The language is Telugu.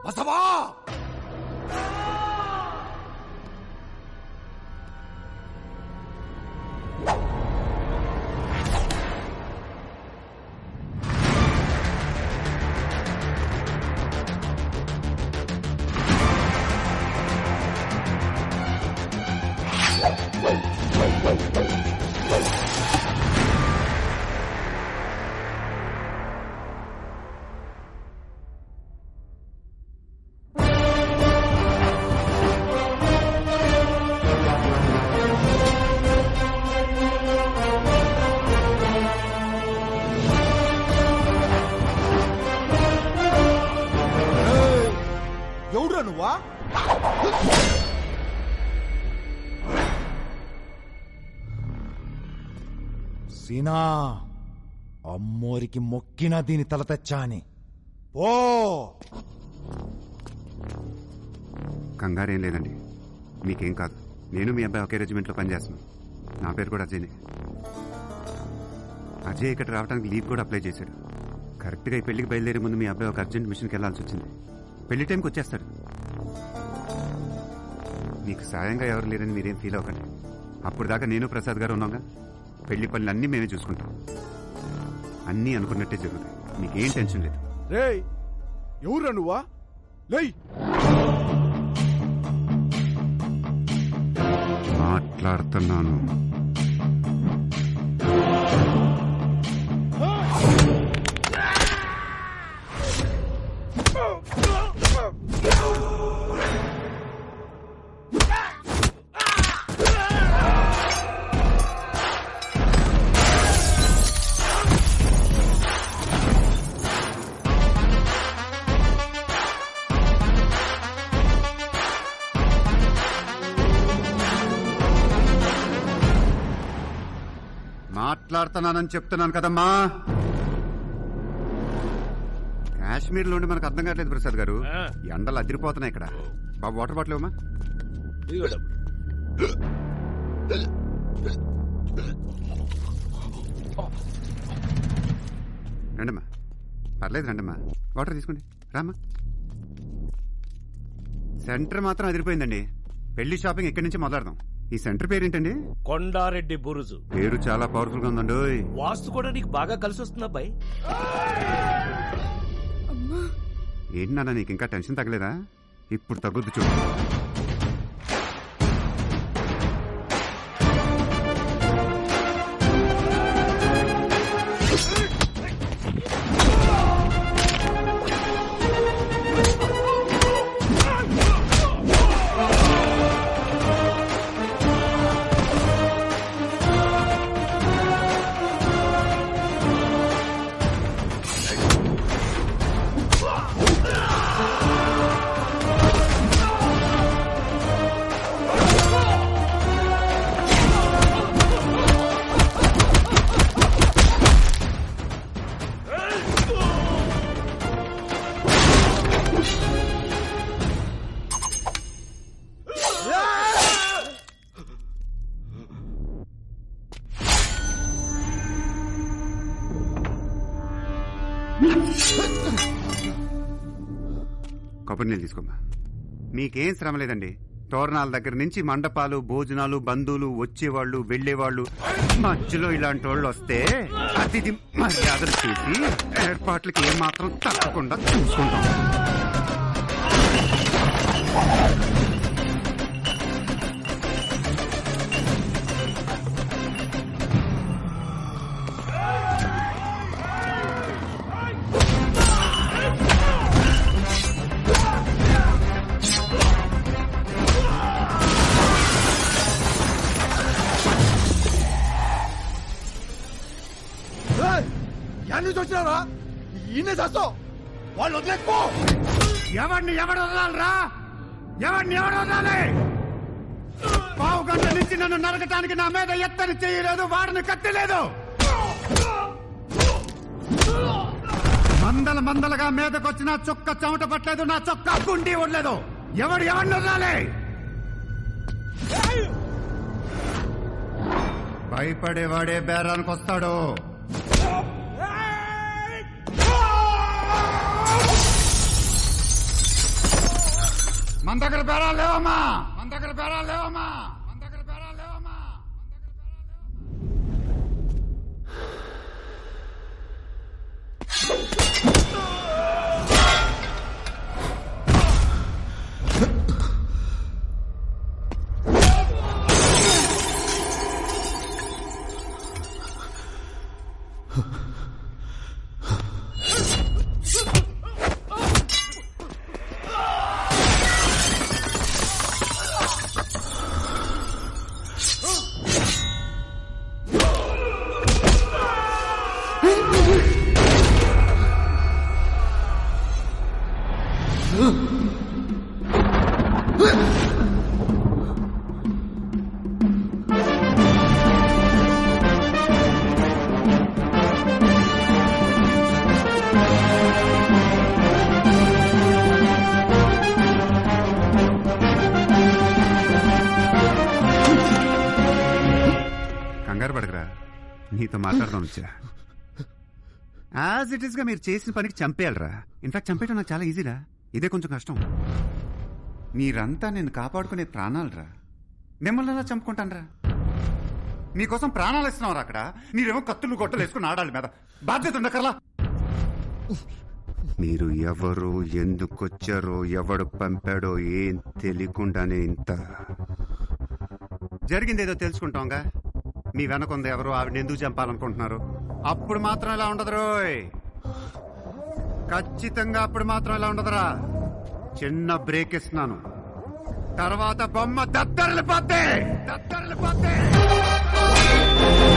బసవా ఎవడురా నువ్వా సీనా అమ్మోరికి మొక్కిన దీని తల తెచ్చాని ఓ కంగారేం లేదండి మీకేం కాదు నేను మీ అబ్బాయి ఒకే రెజిమెంట్లో పనిచేస్తున్నాను నా పేరు కూడా అజయ్నే అజయ్ ఇక్కడ రావడానికి లీవ్ కూడా అప్లై చేశాడు కరెక్ట్గా ఈ పెళ్లికి బయలుదేరే ముందు మీ అబ్బాయి ఒక అర్జెంట్ మిషన్కి వెళ్లాల్సి వచ్చింది పెళ్లి టైంకి వచ్చేస్తాడు మీకు సాయంగా ఎవరు లేరని మీరేం ఫీల్ అవ్వకండి అప్పుడు దాకా నేను ప్రసాద్ గారు ఉన్నాగా పెళ్లి పనులు అన్నీ మేమే చూసుకుంటాం అన్నీ అనుకున్నట్టే జరుగుతాయి మీకేం టెన్షన్ లేదు రేయ్ ఎవరురా నువ్వా లేయ్ మాట్లాడుతున్నాను మాట్లాడుతున్నానని చెప్తున్నాను కదమ్మా కాశ్మీర్ నుండి మనకు అర్థం కావట్లేదు ప్రసాద్ గారు ఎండలు అదిరిపోతున్నాయి ఇక్కడ బాబు వాటర్ బాటిల్ ఇవ్వమా రండమ్మా పర్లేదు రండమ్మా వాటర్ తీసుకోండి రామ్మా సెంటర్ మాత్రం అదిరిపోయిందండి పెళ్లి షాపింగ్ ఎక్కడి నుంచి మొదలెడదాం ఈ సెంటర్ పేరేంటండి కొండారెడ్డి బురుజు పేరు చాలా పవర్ఫుల్ గా ఉందండి ఓయ్. వాస్తు కూడా నీకు బాగా కలిసి వస్తుంది అబ్బాయి ఏంటి నాన్న నీకు ఇంకా టెన్షన్ తగ్గలేదా ఇప్పుడు తగ్గుద్దు చూడు కొబ్బరి నీళ్ళు తీసుకోమ్మా మీకేం శ్రమ లేదండి తోరణాల దగ్గర నుంచి మండపాలు భోజనాలు బంధువులు వచ్చేవాళ్ళు వెళ్లేవాళ్ళు మధ్యలో ఇలాంటి వాళ్ళు వస్తే అతిథి మర్యాదలు చేసి ఏర్పాట్లకి ఏమాత్రం తప్పకుండా చూసుకుంటాం ఎన్ని వచ్చినారా ఈయనే చేస్తావు వాళ్ళు వదిలేసుకో ఎవరిని ఎవడు వదలాలరా ఎవరిని ఎవడు వదలాలి పావు గంట నుంచి నన్ను నరకటానికి నా మీద ఎత్తని చేయలేదు వాడిని కట్టలేదు మందల మందలుగా మీదకొచ్చిన చొక్క చెమట పట్టలేదు నా చొక్క గుండి ఉండలేదు ఎవడు ఎవరిని వదలాలి భయపడేవాడే బేరానికి వస్తాడు మన దగ్గర బేరాలు లేవమ్మా మన దగ్గర బేరాలు లేవమ్మా మన దగ్గర బేరాలు లేవమ్మా కంగారు పడకరా నీతో మాట్లాడదాం వచ్చా యాజ్ ఇట్ ఈస్ గా మీరు చేసిన పనికి చంపేయాలరా ఇన్ఫాక్ట్ చంపేయడం నాకు చాలా ఈజీరా ఇదే కొంచెం కష్టం మీరంతా నేను కాపాడుకునే ప్రాణాలరా మిమ్మల్ని ఎలా చంపుకుంటానరా మీకోసం ప్రాణాలు ఇస్తున్నారా అక్కడ మీరేమో కత్తులు గొట్టలు వేసుకుని ఆడాలి మీద బాధ్యత ఉండకర్లా మీరు ఎవరు ఎందుకొచ్చారో ఎవడు పంపాడో ఏం తెలియకుండానే ఇంత జరిగిందేదో తెలుసుకుంటాంగా మీ వెనకుంది ఎవరు ఆవిడ ఎందుకు చంపాలనుకుంటున్నారు అప్పుడు మాత్రం ఇలా ఉండదు రోయ్ ఖచ్చితంగా అప్పుడు మాత్రం ఇలా ఉండదురా చిన్న బ్రేక్ ఇస్తున్నాను తర్వాత బొమ్మ దత్తరలు పోతే దత్తరలు పోతే